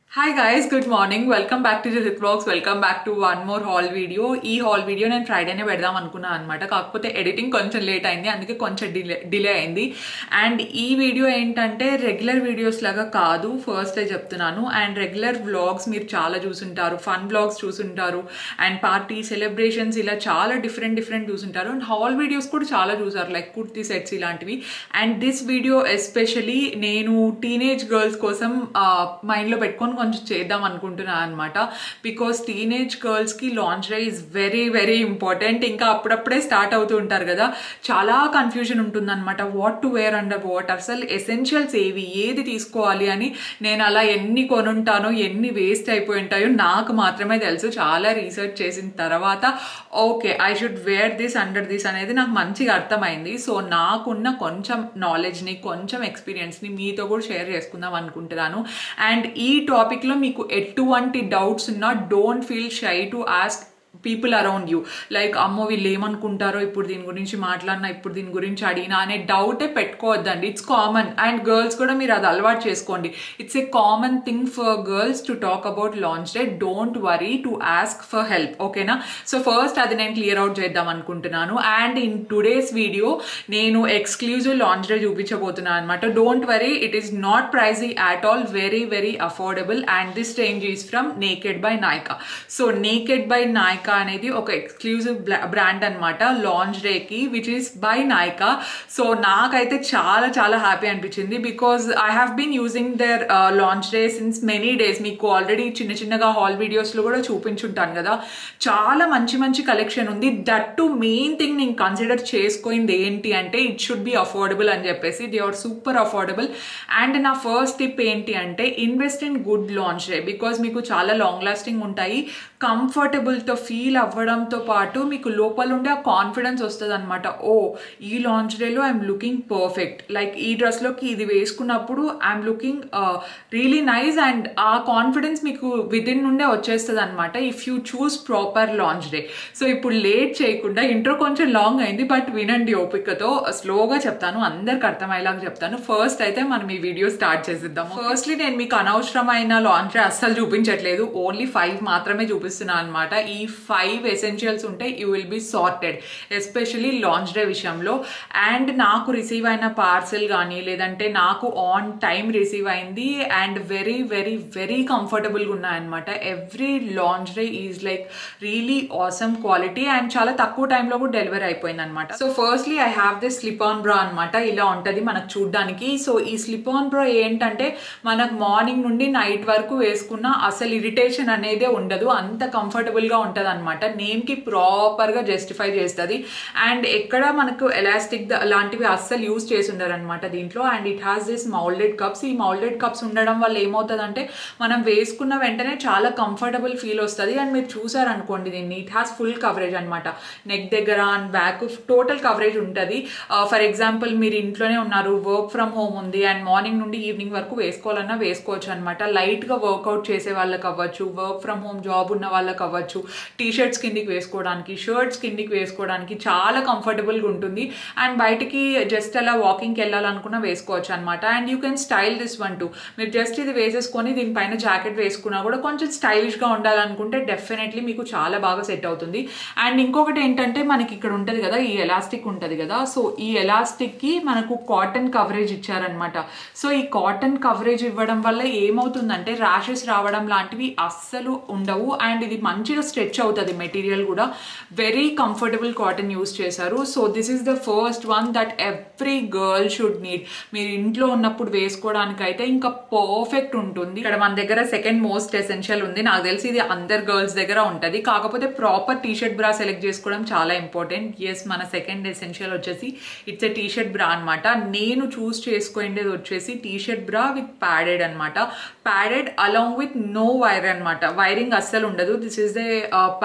hi guys good morning welcome back to the blogs welcome back to one more haul video ఈ haul video నేను ఫ్రైడేనే పెడదాం అనుకున్నాను అనమాట కాకపోతే ఎడిటింగ్ కొంచెం లేట్ అయింది అందుకే కొంచెం డిలే డిలే అయింది అండ్ ఈ వీడియో ఏంటంటే రెగ్యులర్ వీడియోస్ లాగా కాదు ఫస్ట్ చెప్తున్నాను అండ్ రెగ్యులర్ వ్లాగ్స్ మీరు చాలా చూసుంటారు ఫన్ వ్లాగ్స్ చూసుంటారు అండ్ పార్టీ సెలబ్రేషన్స్ ఇలా చాలా డిఫరెంట్ డిఫరెంట్ చూసుంటారు అండ్ హాల్ వీడియోస్ కూడా చాలా చూసారు లైక్ కుర్తీ సెట్స్ ఇలాంటివి అండ్ దిస్ వీడియో ఎస్పెషలీ నేను టీనేజ్ గర్ల్స్ కోసం మైండ్లో పెట్టుకొని కొంచెం చేద్దాం అనుకుంటున్నాను అనమాట బికాస్ టీనేజ్ గర్ల్స్కి lingerie is very very important ఇంకా అప్పుడప్పుడే స్టార్ట్ అవుతూ ఉంటారు కదా చాలా కన్ఫ్యూజన్ ఉంటుందన్నమాట what to wear under what అసలు ఎసెన్షియల్స్ ఏవి ఏది తీసుకోవాలి అని నేను అలా ఎన్ని కొనుంటానో ఎన్ని వేస్ట్ అయిపోయి ఉంటాయో నాకు మాత్రమే తెలుసు చాలా రీసెర్చ్ చేసిన తర్వాత okay I should wear this under this అనేది నాకు మంచిగా అర్థమైంది సో నాకున్న కొంచెం నాలెడ్జ్ని కొంచెం ఎక్స్పీరియన్స్ని మీతో కూడా షేర్ చేసుకుందాం అనుకుంటున్నాను అండ్ ఈ టాపిక్లో మీకు ఎటువంటి డౌట్స్ ఉన్నా don't feel shy to ask people around you like అమ్మో వీళ్ళు ఏమనుకుంటారో ఇప్పుడు దీని గురించి మాట్లాడినా ఇప్పుడు దీని గురించి అడిగినా అనే డౌటే పెట్టుకోవద్దండి ఇట్స్ కామన్ అండ్ గర్ల్స్ కూడా మీరు అది అలవాటు చేసుకోండి it's a common thing for girls to talk about lingerie don't worry to ask for help ఓకేనా సో ఫస్ట్ అది నేను క్లియర్ అవుట్ చేద్దాం అనుకుంటున్నాను అండ్ ఇన్ టుడేస్ వీడియో నేను ఎక్స్క్లూజివ్ లాంచ్ డే చూపించబోతున్నాను అనమాట don't worry it is not pricey at all very very affordable and this range is from Nykd by Nykaa so naked by Nykaa Nykaa అనేది ఒక exclusive brand అనమాట లాంచ్ డేకి which is by Nykaa so నాకైతే చాలా చాలా హ్యాపీ అనిపించింది because I have been using their lingerie since many days మీకు ఆల్రెడీ చిన్న చిన్నగా హాల్ వీడియోస్లో కూడా చూపించుంటాను కదా చాలా మంచి మంచి కలెక్షన్ ఉంది దట్ టు మెయిన్ థింగ్ నేను కన్సిడర్ చేసుకుంది ఏంటి అంటే ఇట్ షుడ్ బి అఫోర్డబుల్ అని చెప్పేసి they are super affordable and నా ఫస్ట్ టిప్ ఏంటి అంటే invest in good lingerie because మీకు చాలా లాంగ్ లాస్టింగ్ ఉంటాయి కంఫర్టబుల్తో ఫీల్ అవ్వడంతో పాటు మీకు లోపల ఉండే ఆ కాన్ఫిడెన్స్ వస్తుంది అనమాట ఓ ఈ లాంచ్ డేలో ఐఎమ్ లుకింగ్ పర్ఫెక్ట్ లైక్ ఈ డ్రెస్లోకి ఇది వేసుకున్నప్పుడు I'm looking really nice and ఆ కాన్ఫిడెన్స్ మీకు విదిన్ నుండే వచ్చేస్తుంది అనమాట if you choose proper lingerie so ఇప్పుడు లేట్ చేయకుండా ఇంట్రో కొంచెం లాంగ్ అయింది బట్ వినండి ఓపికతో స్లోగా చెప్తాను అందరికి అర్థమయ్యేలాగా చెప్తాను ఫస్ట్ అయితే మనం ఈ వీడియో స్టార్ట్ చేసిద్దాం ఫస్ట్లీ నేను మీకు అనవసరమైన లాంచ్ డే అస్సలు చూపించట్లేదు ఓన్లీ ఫైవ్ మాత్రమే చూపిస్తున్నాను అనమాట ఈ ఫైవ్ ఎసెన్షియల్స్ ఉంటే you will be sorted especially lingerie విషయంలో అండ్ నాకు రిసీవ్ అయిన పార్సెల్ కానీ లేదంటే నాకు ఆన్ టైం రిసీవ్ అయింది అండ్ వెరీ వెరీ వెరీ కంఫర్టబుల్గా ఉన్నాయన్నమాట every lingerie is like really awesome quality and చాలా తక్కువ టైంలో కూడా డెలివరీ అయిపోయింది అనమాట so firstly I have this slip on bra అనమాట ఇలా ఉంటుంది మనకు చూడడానికి సో ఈ స్లిప్ ఆన్ బ్రా ఏంటంటే మనకు మార్నింగ్ నుండి నైట్ వరకు వేసుకున్న అసలు ఇరిటేషన్ అనేదే ఉండదు అంత కంఫర్టబుల్గా ఉంటుంది అనమాట నేమ్కి ప్రాపర్గా జస్టిఫై చేస్తుంది అండ్ ఎక్కడ మనకు ఎలాస్టిక్ లాంటివి అస్సలు యూస్ చేసి ఉండరనమాట దీంట్లో and it has this moulded cups ఈ మౌల్డెడ్ కప్స్ ఉండడం వల్ల ఏమవుతుందంటే మనం వేసుకున్న వెంటనే చాలా కంఫర్టబుల్ ఫీల్ వస్తుంది అండ్ మీరు చూసారనుకోండి దీన్ని ఇట్ హ్యాస్ ఫుల్ కవరేజ్ అనమాట నెక్ దగ్గర అండ్ బ్యాక్ టోటల్ కవరేజ్ ఉంటుంది ఫర్ ఎగ్జాంపుల్ మీరు ఇంట్లోనే ఉన్నారు వర్క్ ఫ్రమ్ హోమ్ ఉంది అండ్ మార్నింగ్ నుండి ఈవినింగ్ వరకు వేసుకోవాలన్నా వేసుకోవచ్చు అనమాట లైట్గా వర్కౌట్ చేసే వాళ్ళకి అవ్వచ్చు వర్క్ ఫ్రమ్ హోమ్ జాబ్ ఉన్న వాళ్ళకి అవ్వచ్చు టీ షర్ట్స్ కిందికి వేసుకోవడానికి షర్ట్స్ కిందికి వేసుకోవడానికి చాలా కంఫర్టబుల్గా ఉంటుంది అండ్ బయటికి జస్ట్ అలా వాకింగ్కి వెళ్ళాలనుకున్నా వేసుకోవచ్చు అనమాట and you can style this one to మీరు జస్ట్ ఇది వేసేసుకొని దీనిపైన జాకెట్ వేసుకున్నా కూడా కొంచెం స్టైలిష్గా ఉండాలనుకుంటే డెఫినెట్లీ మీకు చాలా బాగా సెట్ అవుతుంది అండ్ ఇంకొకటి ఏంటంటే మనకి ఇక్కడ ఉంటుంది కదా ఈ ఎలాస్టిక్ ఉంటుంది కదా సో ఈ ఎలాస్టిక్కి మనకు కాటన్ కవరేజ్ ఇచ్చారనమాట సో ఈ కాటన్ కవరేజ్ ఇవ్వడం వల్ల ఏమవుతుందంటే ర్యాషెస్ రావడం లాంటివి అస్సలు ఉండవు అండ్ ఇది మంచిగా స్ట్రెచ్ అవుతుంది మెటీరియల్ కూడా వెరీ కంఫర్టబుల్ కాటన్ యూస్ చేశారు so this is the first one that every girl should need మీరు ఇంట్లో ఉన్నప్పుడు వేసుకోవడానికి అయితే ఇంకా పర్ఫెక్ట్ ఉంటుంది ఇక్కడ మన దగ్గర సెకండ్ మోస్ట్ ఎసెన్షియల్ ఉంది నాకు తెలిసి ఇది అందరు గర్ల్స్ దగ్గర ఉంటుంది కాకపోతే proper T shirt bra select చేసుకోవడం చాలా ఇంపార్టెంట్ ఎస్ మన సెకండ్ ఎసెన్షియల్ వచ్చేసి it's a T shirt bra అనమాట నేను చూస్ చేసుకోండేది వచ్చేసి T shirt bra with padded అనమాట padded along with no wire అనమాట వైరింగ్ అస్సలు ఉండదు this is the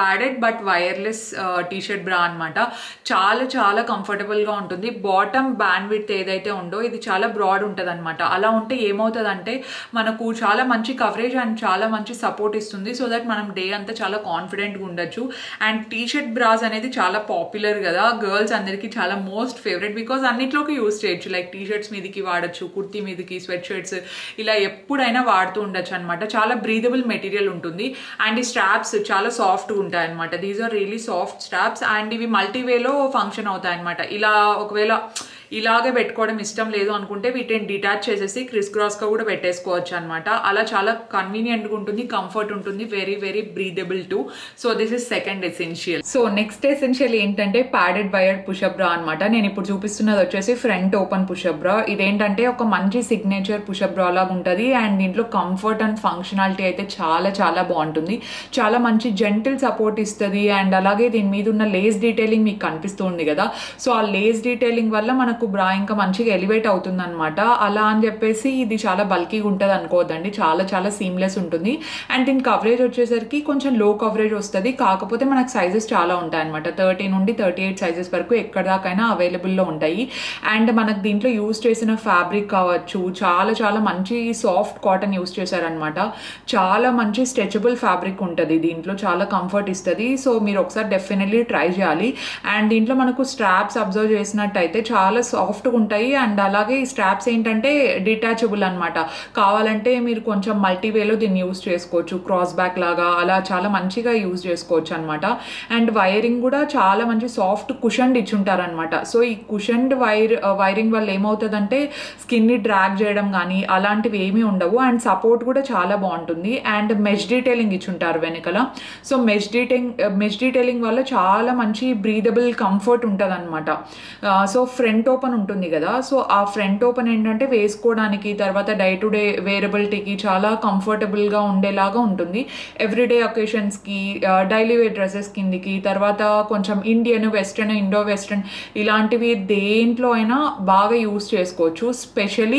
padded but wireless T shirt bra అనమాట చాలా చాలా కంఫర్టబుల్గా ఉంటుంది బాటమ్ బ్యాండ్ విత్ ఏదైతే ఉందో ఇది చాలా బ్రాడ్ ఉంటుంది అనమాట అలా ఉంటే ఏమవుతుందంటే మనకు చాలా మంచి కవరేజ్ అండ్ చాలా మంచి సపోర్ట్ ఇస్తుంది సో దట్ మనం డే అంతా చాలా కాన్ఫిడెంట్గా ఉండొచ్చు అండ్ టీ షర్ట్ బ్రాస్ అనేది చాలా పాపులర్ కదా గర్ల్స్ అందరికీ చాలా మోస్ట్ ఫేవరెట్ బికాస్ అన్నిట్లోకి యూస్ చేయొచ్చు లైక్ టీ షర్ట్స్ మీదకి వాడచ్చు కుర్తీ మీదకి స్వెట్ షర్ట్స్ ఇలా ఎప్పుడైనా వాడుతూ ఉండొచ్చు అనమాట చాలా బ్రీదబుల్ మెటీరియల్ ఉంటుంది అండ్ ఈ స్ట్రాప్స్ చాలా సాఫ్ట్గా ఉంటాయి అనమాట these are really soft straps and ఇవి మల్టీవేలో ఫంక్షన్ అవుతాయి అనమాట ఇలా ఒకవేళ ఇలాగే పెట్టుకోవడం ఇష్టం లేదు అనుకుంటే వీటిని డిటాచ్ చేసేసి క్రిస్ క్రాస్గా కూడా పెట్టేసుకోవచ్చు అనమాట అలా చాలా కన్వీనియంట్గా ఉంటుంది కంఫర్ట్ ఉంటుంది very very breathable too so this is second essential so next essential ఏంటంటే ప్యాడెడ్ వైర్డ్ పుషప్ బ్రా అనమాట నేను ఇప్పుడు చూపిస్తున్నది వచ్చేసి ఫ్రంట్ ఓపెన్ పుషప్ బ్రా ఇదేంటంటే ఒక మంచి సిగ్నేచర్ పుషప్ బ్రా లాగా ఉంటుంది అండ్ దీంట్లో కంఫర్ట్ అండ్ ఫంక్షనాలిటీ అయితే చాలా చాలా బాగుంటుంది చాలా మంచి జెంటిల్ సపోర్ట్ ఇస్తుంది అండ్ అలాగే దీని మీద ఉన్న లేస్ డీటెయిలింగ్ మీకు కనిపిస్తుంది కదా సో ఆ లేస్ డీటెయిలింగ్ వల్ల మనకు బ్రా ఇంకా మంచిగా ఎలివేట్ అవుతుంది అనమాట అలా అని చెప్పేసి ఇది చాలా బల్కీగా ఉంటుంది అనుకోవద్దండి చాలా చాలా సీమ్లెస్ ఉంటుంది అండ్ దీని కవరేజ్ వచ్చేసరికి కొంచెం లో కవరేజ్ వస్తుంది కాకపోతే మనకు సైజెస్ చాలా ఉంటాయి అనమాట థర్టీ నుండి థర్టీ ఎయిట్ సైజెస్ వరకు ఎక్కడ దాకైనా అవైలబుల్లో ఉంటాయి అండ్ మనకు దీంట్లో యూస్ చేసిన ఫ్యాబ్రిక్ కావచ్చు చాలా చాలా మంచి సాఫ్ట్ కాటన్ యూస్ చేశారనమాట చాలా మంచి స్ట్రెచబుల్ ఫ్యాబ్రిక్ ఉంటుంది దీంట్లో చాలా కంఫర్ట్ ఇస్తుంది సో మీరు ఒకసారి డెఫినెట్లీ ట్రై చేయాలి అండ్ దీంట్లో మనకు స్ట్రాప్స్ అబ్జర్వ్ చేసినట్టయితే చాలా సాఫ్ట్గా ఉంటాయి అండ్ అలాగే ఈ స్ట్రాప్స్ ఏంటంటే డిటాచబుల్ అనమాట కావాలంటే మీరు కొంచెం మల్టీవేలో దీన్ని యూస్ చేసుకోవచ్చు క్రాస్ బ్యాక్ లాగా అలా చాలా మంచిగా యూస్ చేసుకోవచ్చు అనమాట అండ్ వైరింగ్ కూడా చాలా మంచి సాఫ్ట్ కుషన్డ్ ఇచ్చుంటారనమాట సో ఈ కుషన్డ్ వైర్ వైరింగ్ వల్ల ఏమవుతుందంటే స్కిన్ని డ్రాగ్ చేయడం కానీ అలాంటివి ఏమీ ఉండవు అండ్ సపోర్ట్ కూడా చాలా బాగుంటుంది అండ్ మెష్ డీటెయిలింగ్ ఇచ్చుంటారు వెనకల so mesh detailing mesh detailing వల్ల చాలా మంచి బ్రీదబుల్ కంఫర్ట్ ఉంటుంది అనమాట సో ఫ్రంట్ ఓపెన్ ఉంటుంది కదా సో ఆ ఫ్రంట్ ఓపెన్ ఏంటంటే వేసుకోవడానికి తర్వాత డే టు డే వేరబిలిటీకి చాలా కంఫర్టబుల్గా ఉండేలాగా ఉంటుంది ఎవ్రీడే ఒకేషన్స్కి డైలీ వేర్ డ్రెస్సెస్ కిందికి తర్వాత కొంచెం ఇండియన్ వెస్ట్రన్ ఇండో వెస్ట్రన్ ఇలాంటివి దేంట్లో అయినా బాగా యూస్ చేసుకోవచ్చు స్పెషలీ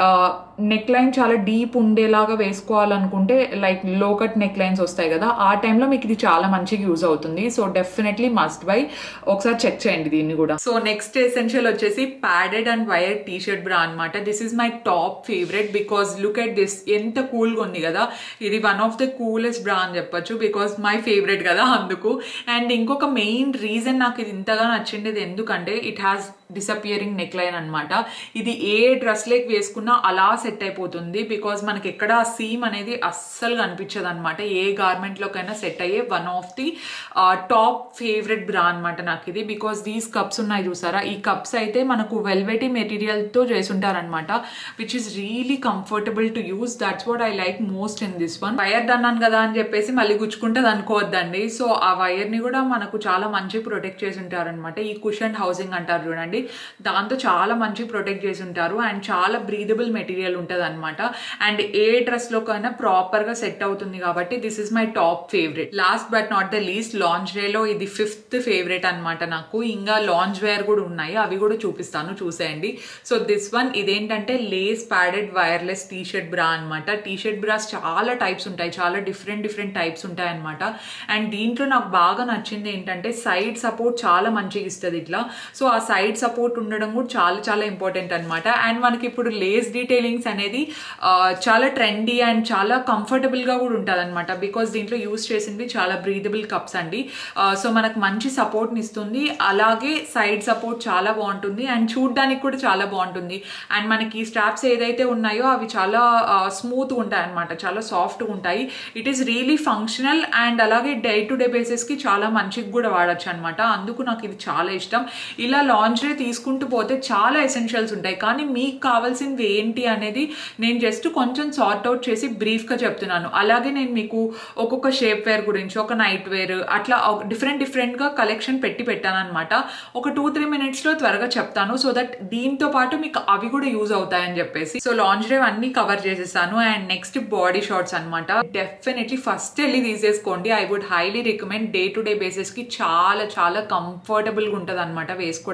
నెక్ లైన్ చాలా డీప్ ఉండేలాగా వేసుకోవాలనుకుంటే like low cut neck lines వస్తాయి కదా ఆ టైంలో మీకు ఇది చాలా మంచిగా యూజ్ అవుతుంది సో డెఫినెట్లీ మస్ట్ బై ఒకసారి చెక్ చేయండి దీన్ని కూడా సో నెక్స్ట్ ఎసెన్షియల్ వచ్చేసి padded and wire T shirt bra అనమాట this is my top favourite because look at this ఎంత కూల్గా ఉంది కదా ఇది వన్ ఆఫ్ ద కూలెస్ట్ బ్రా అని చెప్పొచ్చు బికాస్ మై ఫేవరెట్ కదా అందుకు అండ్ ఇంకొక మెయిన్ రీజన్ నాకు ఇది ఇంతగా నచ్చిండేది ఎందుకంటే it has disappearing neck line అనమాట ఇది ఏ డ్రెస్ లేక్ వేసుకున్నా అలా సెట్ అయిపోతుంది బికాజ్ మనకి ఎక్కడ ఆ సీమ్ అనేది అస్సలు కనిపించదు అనమాట ఏ గార్మెంట్లోకైనా సెట్ అయ్యే one of the top favourite bra అనమాట నాకు ఇది బికాస్ దీస్ కప్స్ ఉన్నాయి చూసారా ఈ కప్స్ అయితే మనకు వెల్వెటీ మెటీరియల్తో చేసుంటారనమాట which is really comfortable to use that's what I like most in this one wire అన్నాను కదా అని చెప్పేసి మళ్ళీ గుచ్చుకుంటుంది అనుకోవద్దండి సో ఆ వైర్ని కూడా మనకు చాలా మంచి ప్రొటెక్ట్ చేసి ఉంటారనమాట ఈ కుషన్ హౌసింగ్ అంటారు చూడండి దాంతో చాలా మంచి ప్రొటెక్ట్ చేసి ఉంటారు అండ్ చాలా బ్రీదబుల్ మెటీరియల్ ఉంటుంది అనమాట అండ్ ఏ డ్రెస్లోకైనా ప్రాపర్గా సెట్ అవుతుంది కాబట్టి this is my top favourite last but not the least launch వేలో ఇది ఫిఫ్త్ ఫేవరెట్ అనమాట నాకు ఇంకా లాంచ్ వేర్ కూడా ఉన్నాయి అవి కూడా చూపిస్తాను చూసేయండి సో దిస్ వన్ ఇదేంటంటే lace padded wireless T shirt bra అనమాట టీ షర్ట్ బ్రాస్ చాలా టైప్స్ ఉంటాయి చాలా డిఫరెంట్ డిఫరెంట్ టైప్స్ ఉంటాయి అనమాట అండ్ దీంట్లో నాకు బాగా నచ్చింది ఏంటంటే సైడ్ సపోర్ట్ చాలా మంచిగా ఇస్తుంది ఇట్లా సో ఆ సైడ్ సపోర్ట్ ఉండడం కూడా చాలా చాలా ఇంపార్టెంట్ అనమాట అండ్ మనకి ఇప్పుడు లేస్ డీటెయిలింగ్స్ అనేది చాలా ట్రెండీ అండ్ చాలా కంఫర్టబుల్గా కూడా ఉంటుంది అనమాట బికాస్ దీంట్లో యూస్ చేసింది చాలా బ్రీదబుల్ కప్స్ అండి సో మనకు మంచి సపోర్ట్ని ఇస్తుంది అలాగే సైడ్ సపోర్ట్ చాలా బాగుంటుంది అండ్ చూడ్డానికి కూడా చాలా బాగుంటుంది అండ్ మనకి స్ట్రాప్స్ ఏదైతే ఉన్నాయో అవి చాలా స్మూత్ ఉంటాయి అనమాట చాలా సాఫ్ట్గా ఉంటాయి it is really functional and అలాగే డే టు డే బేసిస్కి చాలా మంచిగా కూడా వాడచ్చు అనమాట అందుకు నాకు ఇది చాలా ఇష్టం ఇలా లాంజ్రే తీసుకుంటూ పోతే చాలా ఎసెన్షియల్స్ ఉంటాయి కానీ మీకు కావాల్సింది ఏంటి అనేది నేను జస్ట్ కొంచెం సార్ట్ అవుట్ చేసి బ్రీఫ్గా చెప్తున్నాను అలాగే నేను మీకు ఒక్కొక్క షేప్ వేర్ గురించి ఒక నైట్ వేర్ అట్లా డిఫరెంట్ డిఫరెంట్గా కలెక్షన్ పెట్టి పెట్టాను అనమాట ఒక టూ త్రీ మినిట్స్లో త్వరగా చెప్తాను సో దట్ దీంతో పాటు మీకు అవి కూడా యూజ్ అవుతాయని చెప్పేసి సో లాంజ్ డే అన్ని కవర్ చేసేసాను అండ్ నెక్స్ట్ బాడీ షార్ట్స్ అనమాట డెఫినెట్లీ ఫస్ట్ వెళ్ళి తీసేసుకోండి I would highly recommend day to day బేసిస్కి చాలా చాలా కంఫర్టబుల్గా ఉంటుంది అనమాట వేసుకోవడానికి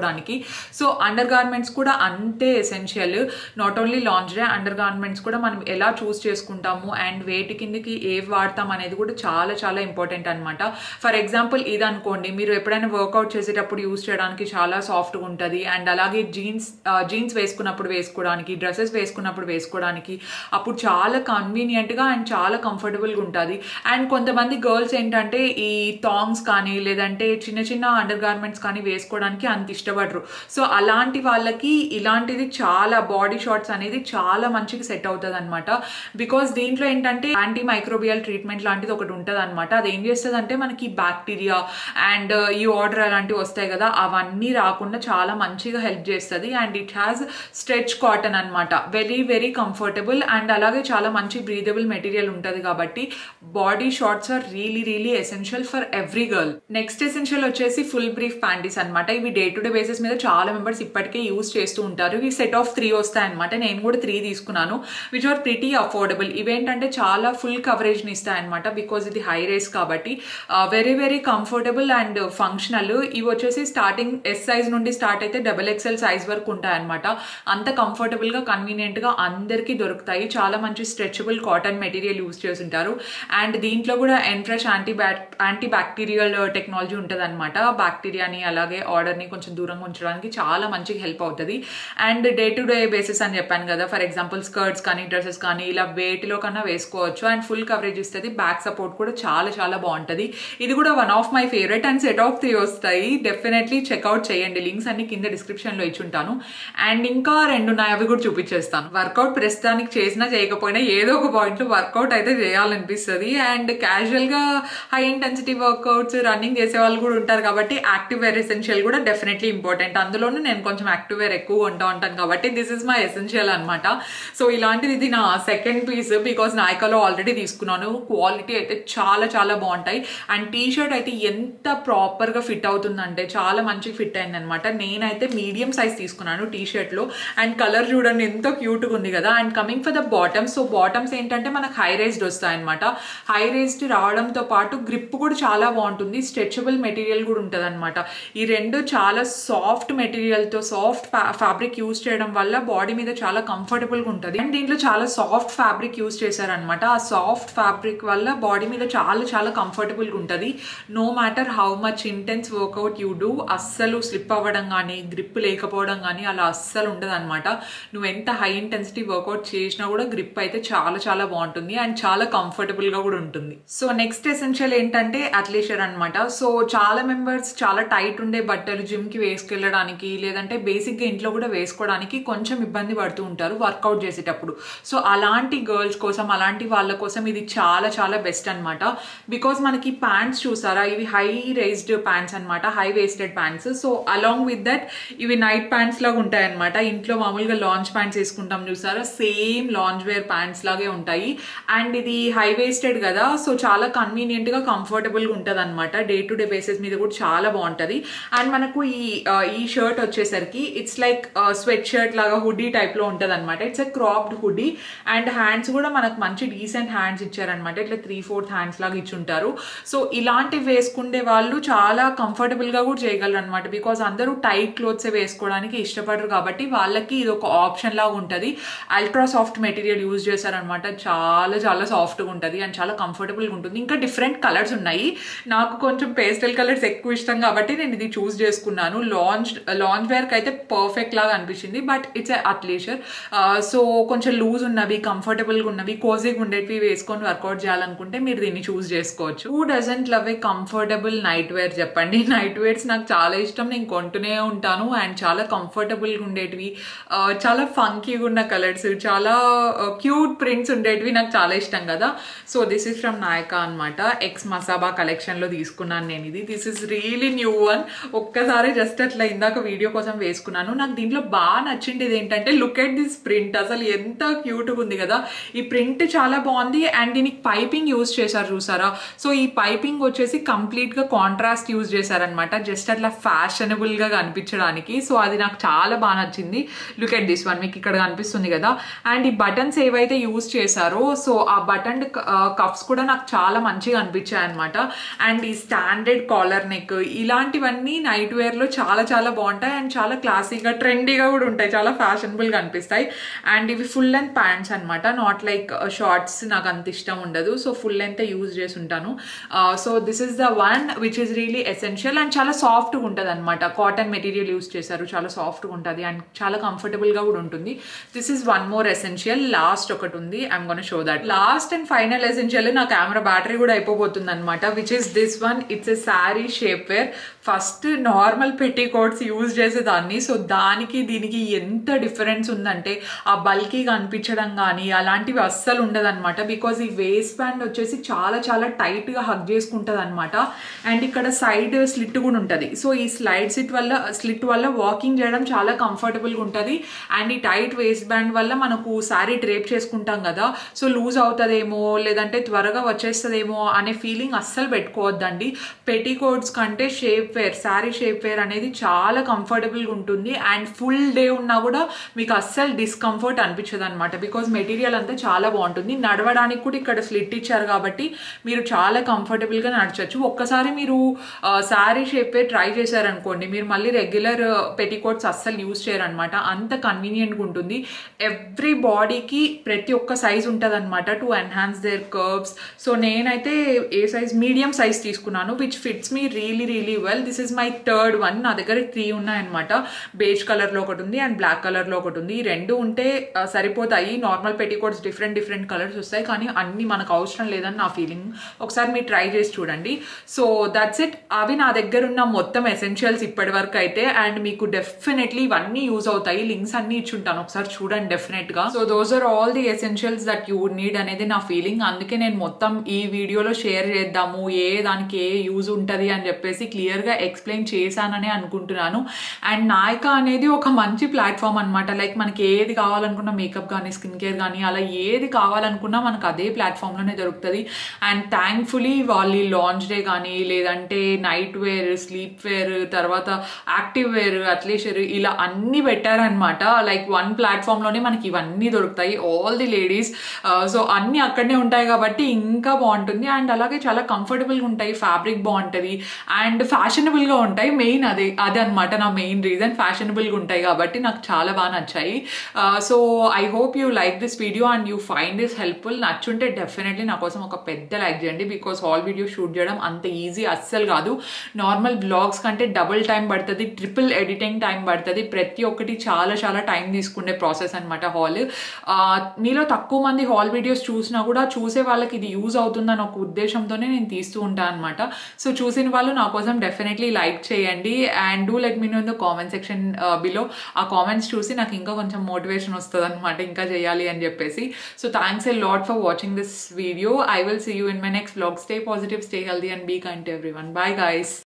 సో అండర్ గార్మెంట్స్ కూడా అంతే essential not only lingerie undergarments కూడా మనం ఎలా చూస్ చేసుకుంటాము అండ్ వేటి కిందకి ఏవి వాడతాం అనేది కూడా చాలా చాలా ఇంపార్టెంట్ అనమాట ఫర్ ఎగ్జాంపుల్ ఇది అనుకోండి మీరు ఎప్పుడైనా వర్కౌట్ చేసేటప్పుడు యూస్ చేయడానికి చాలా సాఫ్ట్గా ఉంటుంది అండ్ అలాగే జీన్స్ జీన్స్ వేసుకున్నప్పుడు వేసుకోవడానికి డ్రెస్సెస్ వేసుకున్నప్పుడు వేసుకోవడానికి అప్పుడు చాలా కన్వీనియంట్గా అండ్ చాలా కంఫర్టబుల్గా ఉంటుంది అండ్ కొంతమంది గర్ల్స్ ఏంటంటే ఈ థాంగ్స్ కానీ లేదంటే చిన్న చిన్న అండర్ గార్మెంట్స్ కానీ వేసుకోవడానికి అంత ఇష్టపడరు సో అలాంటి వాళ్ళకి ఇలాంటిది చాలా బాడీ షార్ట్స్ అనేది చాలా మంచిగా సెట్ అవుతుంది అనమాట బికాస్ దీంట్లో ఏంటంటే యాంటీ మైక్రోబియల్ ట్రీట్మెంట్ లాంటిది ఒకటి ఉంటుంది అనమాట అది ఏం చేస్తుంది అంటే మనకి బ్యాక్టీరియా అండ్ ఈ ఆర్డర్ అలాంటివి వస్తాయి కదా అవన్నీ రాకుండా చాలా మంచిగా హెల్ప్ చేస్తుంది and it has stretch cotton అనమాట వెరీ వెరీ కంఫర్టబుల్ అండ్ అలాగే చాలా మంచి బ్రీదబుల్ మెటీరియల్ ఉంటుంది కాబట్టి body shorts are really really essential for every girl next essential వచ్చేసి ఫుల్ బ్రీఫ్ ప్యాంటీస్ అనమాట ఇవి డే టు డే బేసిస్ మీద చాలా మెంబర్స్ ఇప్పటికే యూస్ చేస్తూ ఉంటారు ఇవి సెట్ ఆఫ్ త్రీ వస్తాయి అనమాట నేను కూడా త్రీ తీసుకున్నాను విచ్ ఆర్ ప్రిటీ అఫోర్డబుల్ ఇవేంటంటే చాలా ఫుల్ కవరేజ్ని ఇస్తాయి అనమాట బికాజ్ ఇది హై రేస్ కాబట్టి very very comfortable and functional ఇవి వచ్చేసి స్టార్టింగ్ ఎస్ సైజ్ నుండి స్టార్ట్ అయితే డబల్ ఎక్స్ఎల్ సైజ్ వరకు ఉంటాయి అనమాట అంత కంఫర్టబుల్గా కన్వీనియంట్గా అందరికీ దొరుకుతాయి చాలా మంచి స్ట్రెచబుల్ కాటన్ మెటీరియల్ యూస్ చేసి ఉంటారు అండ్ దీంట్లో కూడా ఎన్ఫ్రెష్ anti back anti bacterial technology ఉంటుంది అనమాట బ్యాక్టీరియాని అలాగే ఆర్డర్ని కొంచెం దూరంగా ఉంచడానికి చాలా మంచిగా హెల్ప్ అవుతుంది and day to day basis అని చెప్పాను కదా ఫర్ ఎగ్జాంపుల్ స్కర్ట్స్ కానీ డ్రెస్సెస్ కానీ ఇలా వేటిలో కన్నా వేసుకోవచ్చు అండ్ ఫుల్ కవరేజ్ ఇస్తుంది బ్యాక్ సపోర్ట్ కూడా చాలా చాలా బాగుంటుంది ఇది కూడా one of my favourite and set of three వస్తాయి డెఫినెట్లీ చెక్అవుట్ చేయండి లింక్స్ అన్ని కింద డిస్క్రిప్షన్లో ఇచ్చుంటాను అండ్ ఇంకా రెండు ఉన్నాయి అవి కూడా చూపించేస్తాను వర్కౌట్ ప్రస్తుతానికి చేసినా చేయకపోయినా ఏదో ఒక పాయింట్లో వర్కౌట్ అయితే చేయాలనిపిస్తుంది అండ్ క్యాజువల్గా హై ఇంటెన్సిటీ వర్కౌట్స్ రన్నింగ్ చేసే వాళ్ళు కూడా ఉంటారు కాబట్టి యాక్టివ్ వేర్ ఎసెన్షియల్ కూడా డెఫినెట్లీ ఇంపార్టెంట్ అందులోనూ నేను కొంచెం యాక్టివ్ వేర్ ఎక్కువ కొంటా ఉంటాను కాబట్టి దిస్ ఇస్ మై ఎసెన్షియల్ అనమాట సో ఇలాంటిది ఇది నా సెకండ్ పీస్ బికాస్ నాయకాలో ఆల్రెడీ తీసుకున్నాను క్వాలిటీ అయితే చాలా చాలా బాగుంటాయి అండ్ టీ షర్ట్ అయితే ఎంత ప్రాపర్గా ఫిట్ అవుతుందంటే చాలా మంచిగా ఫిట్ అయింది అనమాట నేనైతే మీడియం సైజ్ తీసుకున్నాను టీ షర్ట్లో అండ్ కలర్ చూడండి ఎంతో క్యూట్గా ఉంది కదా and coming for the bottoms so bottoms ఏంటంటే మనకు హై రేజ్డ్ వస్తాయి అనమాట హై రేజ్డ్ రావడంతో పాటు గ్రిప్ కూడా చాలా బాగుంటుంది స్ట్రెచబుల్ మెటీరియల్ కూడా ఉంటుంది అనమాట ఈ రెండు చాలా సాఫ్ట్ మెటీరియల్తో సాఫ్ట్ ఫ్యాబ్రిక్ యూస్ చేయడం వల్ల బాడీ మీద చాలా కంఫర్టబుల్గా ఉంటుంది అండ్ దీంట్లో చాలా సాఫ్ట్ ఫ్యాబ్రిక్ యూస్ చేశారనమాట ఆ సాఫ్ట్ ఫ్యాబ్రిక్ వల్ల బాడీ మీద చాలా చాలా కంఫర్టబుల్గా ఉంటుంది no matter how much intense workout you do అస్సలు స్లిప్ అవ్వడం కానీ గ్రిప్ లేకపోవడం కానీ అలా అస్సలు ఉండదు అనమాట నువ్వు ఎంత హై ఇంటెన్సిటీ వర్కౌట్ చేసినా కూడా గ్రిప్ అయితే చాలా చాలా బాగుంటుంది అండ్ చాలా కంఫర్టబుల్గా కూడా ఉంటుంది సో నెక్స్ట్ ఎసెన్షియల్ ఏంటంటే అథ్లేషర్ అనమాట సో చాలా మెంబర్స్ చాలా టైట్ ఉండే బట్టలు జిమ్కి వేసుకెళ్ళడానికి లేదంటే బేసిక్గా ఇంట్లో కూడా వేసుకోవడానికి కొంచెం ఇబ్బంది పడుతూ ఉంటారు వర్కౌట్ చేసేటప్పుడు సో అలాంటి గర్ల్స్ కోసం అలాంటి వాళ్ళ కోసం ఇది చాలా చాలా బెస్ట్ అనమాట బికాస్ మనకి ప్యాంట్స్ చూసారా ఇవి హై రేస్డ్ ప్యాంట్స్ అనమాట high waisted pants so along with that ఇవి నైట్ ప్యాంట్స్ లాగా ఉంటాయి అనమాట ఇంట్లో మామూలుగా లాంచ్ ప్యాంట్స్ వేసుకుంటాం చూసారా సేమ్ లాంచ్ వేర్ ప్యాంట్స్ లాగే ఉంటాయి అండ్ ఇది హై వేస్టెడ్ కదా సో చాలా కన్వీనియంట్గా కంఫర్టబుల్గా ఉంటుంది అనమాట డే టు డే బేసిస్ మీద కూడా చాలా బాగుంటుంది అండ్ మనకు ఈ ఈ షర్ట్ వచ్చేసరికి ఇట్స్ లైక్ స్వెట్ షర్ట్ లాగా హుడీ టైప్లో ఉంటుంది అనమాట it's a cropped hoodie and hands కూడా మనకు మంచి డీసెంట్ హ్యాండ్స్ ఇచ్చారనమాట ఇట్లా త్రీ ఫోర్త్ హ్యాండ్స్ లాగా ఇచ్చుంటారు సో ఇలాంటివి వేసుకునే వాళ్ళు చాలా కంఫర్టబుల్గా కూడా చేయగలరు అనమాట బికాస్ అందరూ టైట్ క్లోత్స్ వేసుకోవడానికి ఇష్టపడరు కాబట్టి వాళ్ళకి ఇది ఒక ఆప్షన్ లాగా ఉంటుంది అల్ట్రా సాఫ్ట్ మెటీరియల్ యూజ్ చేశారనమాట చాలా చాలా సాఫ్ట్గా ఉంటుంది అండ్ చాలా కంఫర్టబుల్గా ఉంటుంది ఇంకా డిఫరెంట్ కలర్స్ ఉన్నాయి నాకు కొంచెం పేస్టల్ కలర్స్ ఎక్కువ ఇష్టం కాబట్టి నేను ఇది చూస్ చేసుకున్నాను లాంచ్ లాంచ్ వేర్కి అయితే పర్ఫెక్ట్ లాగా అనిపించింది బట్ ఇట్స్ అథ్లేషర్ సో కొంచెం లూజ్ ఉన్నవి కంఫర్టబుల్గా ఉన్నవి కోజీగా ఉండేటివి వేసుకొని వర్కౌట్ చేయాలనుకుంటే మీరు దీన్ని చూస్ చేసుకోవచ్చు who doesn't love a comfortable night wear చెప్పండి నైట్ వేర్స్ నాకు చాలా ఇష్టం నేను కొంటూనే ఉంటాను అండ్ చాలా కంఫర్టబుల్గా ఉండేటివి చాలా ఫంకీగా ఉన్న కలర్స్ చాలా క్యూట్ ప్రింట్స్ ఉండేటివి నాకు చాలా ఇష్టం కదా so this is from Nykaa అనమాట ఎక్స్ మసాబా కలెక్షన్లో తీసుకున్నాను నేను ఇది this is really new one ఒక్కసారి జస్ట్ అట్లా ఇందాక వీడియో కోసం వేసుకున్నాను నాకు దీంట్లో బాగా నచ్చింది ఏంటంటే లుక్ ఎట్ దిస్ ప్రింట్ అసలు ఎంత క్యూట్గా ఉంది కదా ఈ ప్రింట్ చాలా బాగుంది అండ్ దీనికి పైపింగ్ యూజ్ చేశారు చూసారా సో ఈ పైపింగ్ వచ్చేసి కంప్లీట్గా కాంట్రాస్ట్ యూజ్ చేశారనమాట జస్ట్ అట్లా ఫ్యాషనబుల్గా కనిపించడానికి సో అది నాకు చాలా బాగా నచ్చింది లుక్ ఎట్ దిస్ వన్ మీకు ఇక్కడ కనిపిస్తుంది కదా అండ్ ఈ బటన్స్ ఏవైతే యూజ్ చేశారో సో ఆ బటన్ కఫ్స్ కూడా నాకు చాలా మంచిగా అనిపించాయి అనమాట అండ్ ఈ స్టాండర్డ్ కాలర్ నెక్ ఇలాంటివన్నీ నైట్ వేర్లో చాలా చాలా బాగుంటాయి అండ్ చాలా క్లాసీగా ట్రెండీగా కూడా ఉంటాయి చాలా ఫ్యాషనబుల్గా అనిపిస్తాయి అండ్ ఇవి ఫుల్ లెంత్ ప్యాంట్స్ అనమాట నాట్ లైక్ షార్ట్స్ నాకు అంత ఇష్టం ఉండదు సో ఫుల్ లెంత్ యూజ్ చేసి ఉంటాను so this is the one which is really essential and చాలా సాఫ్ట్గా ఉంటుంది అనమాట కాటన్ మెటీరియల్ యూస్ చేశారు చాలా సాఫ్ట్గా ఉంటుంది అండ్ చాలా కంఫర్టబుల్గా కూడా ఉంటుంది this is one more essential last ఒకటి ఉంది I'm gonna show that last and final essential నా కెమెరా బ్యాటరీ కూడా అయిపోబోతుంది అనమాట which is this one it's a sari shape wear first normal petticoats use చేసేదాన్ని సో దానికి దీనికి ఎంత డిఫరెన్స్ ఉందంటే ఆ బల్కీగా అనిపించడం కానీ అలాంటివి అస్సలు ఉండదన్నమాట బికాజ్ ఈ వేస్ట్ బ్యాండ్ వచ్చేసి చాలా చాలా టైట్గా హగ్ చేసుకుంటుంది అనమాట అండ్ ఇక్కడ సైడ్ స్లిట్ కూడా ఉంటుంది సో ఈ స్లైడ్ సిట్ వల్ల స్లిట్ వల్ల వాకింగ్ చేయడం చాలా కంఫర్టబుల్గా ఉంటుంది అండ్ ఈ టైట్ వేస్ట్ బ్యాండ్ వల్ల మనకు శారీ డ్రేప్ చేసుకుంటాం కదా సో లూజ్ అవుతుందేమో లేదంటే త్వరగా వచ్చేస్తుందేమో అనే ఫీలింగ్ అస్సలు పెట్టుకోవద్దండి పెట్టికోట్స్ కంటే shape wear sari shape wear అనేది చాలా కంఫర్టబుల్గా ఉంటుంది అండ్ ఫుల్ డే ఉన్నా కూడా మీకు అస్సలు డిస్కంఫర్ట్ అనిపించదు అనమాట బికాజ్ మెటీరియల్ అంతా చాలా బాగుంటుంది నడవడానికి కూడా ఇక్కడ స్లిట్ ఇచ్చారు కాబట్టి మీరు చాలా కంఫర్టబుల్గా నడచచ్చు ఒక్కసారి మీరు శారీ షేప్ వేర్ ట్రై చేశారనుకోండి మీరు మళ్ళీ రెగ్యులర్ పెట్టికోట్స్ అస్సలు యూజ్ చేయరనమాట అంత కన్వీనియంట్గా ఉంటుంది ఎవ్రీ బాడీకి ప్రతి ఒక్క సైజ్ ఉంటుంది అనమాట to enhance their curves so నేనైతే ఏ సైజ్ మీడియం సైజ్ తీసుకున్నాను which fits me really really well this is my third one నా దగ్గర త్రీ ఉన్నాయన్నమాట బేజ్ కలర్లో ఒకటి ఉంది అండ్ బ్లాక్ కలర్లో ఒకటి ఉంది ఈ రెండు ఉంటే ఆ, సరిపోతాయి normal petticoats different different colours వస్తాయి కానీ అన్ని మనకు అవసరం లేదని నా ఫీలింగ్ ఒకసారి మీరు ట్రై చేసి చూడండి సో దట్స్ ఇట్ అవి నా దగ్గర ఉన్న మొత్తం ఎసెన్షియల్స్ ఇప్పటి వరకు అయితే అండ్ మీకు డెఫినెట్లీ ఇవన్నీ యూజ్ అవుతాయి లింక్స్ అన్ని ఇచ్చుంటాను ఒకసారి చూడండి డెఫినెట్ గా so those are all the essentials that you need అనేది నా ఫీలింగ్ అందుకే నేను మొత్తం ఈ వీడియోలో షేర్ చేద్దాము ఏ దానికి ఏ యూజ్ ఉంటుంది అని చెప్పేసి క్లియర్ గా ఎక్స్ప్లెయిన్ చేశానని అనుకుంటున్నాను అండ్ నాయక అనేది ఒక మంచి ప్లాట్ఫామ్ అనమాట లైక్ మనకి ఏది కావాలనుకున్నా మేకప్ కానీ స్కిన్ కేర్ కానీ అలా ఏది కావాలనుకున్నా మనకు అదే ప్లాట్ఫామ్ లోనే దొరుకుతుంది అండ్ థ్యాంక్ఫుల్లీ వాళ్ళు లాంచ్ డే కానీ లేదంటే నైట్ వేర్ స్లీప్ వేర్ తర్వాత యాక్టివ్ వేర్ అథ్లేషర్ ఇలా అన్ని పెట్టారనమాట లైక్ వన్ ప్లాట్ఫామ్ లోనే మనకి ఇవన్నీ దొరుకుతాయి ఆల్ ది లేడీస్ సో అన్ని అక్కడనే ఉంటాయి కాబట్టి ఇంకా బాగుంటుంది అండ్ అలాగే చాలా కంఫర్టబుల్గా ఉంటాయి ఫ్యాబ్రిక్ బాగుంటుంది అండ్ ఫ్యాషనబుల్గా ఉంటాయి మెయిన్ అదే అదే అనమాట నా మెయిన్ రీజన్ ఫ్యాషనబుల్గా ఉంటాయి కాబట్టి నాకు చాలా బాగా నచ్చాయి so I hope you like this video and you find this helpful నచ్చుంటే డెఫినెట్లీ నా కోసం ఒక పెద్ద లైక్ చేయండి బికాస్ ఆల్ వీడియో షూట్ చేయడం అంత ఈజీ అస్సలు కాదు నార్మల్ బ్లాగ్స్ కంటే డబుల్ టైం పడుతుంది ట్రిపుల్ ఎడిటింగ్ టైం పడుతుంది ప్రతి ఒక్కటి చాలా చాలా టైం తీసుకునే ప్రాసెస్ అనమాట హాల్ మీలో తక్కువ మంది హాల్ వీడియోస్ చూసినా కూడా చూసే వాళ్ళకి ఇది యూజ్ అవుతుందని ఒక ఉద్దేశంతోనే నేను తీస్తూ ఉంటాను అనమాట సో చూసిన వాళ్ళు నా కోసం డెఫినెట్లీ లైక్ చేయండి and do let me know in the comment section below ఆ కామెంట్స్ చూసి నాకు ఇంకా కొంచెం మోటివేషన్ వస్తుంది అనమాట ఇంకా చేయాలి అని చెప్పేసి so thanks a lot for watching this video I will see you in my next blog stay positive stay healthy and be kind to everyone bye guys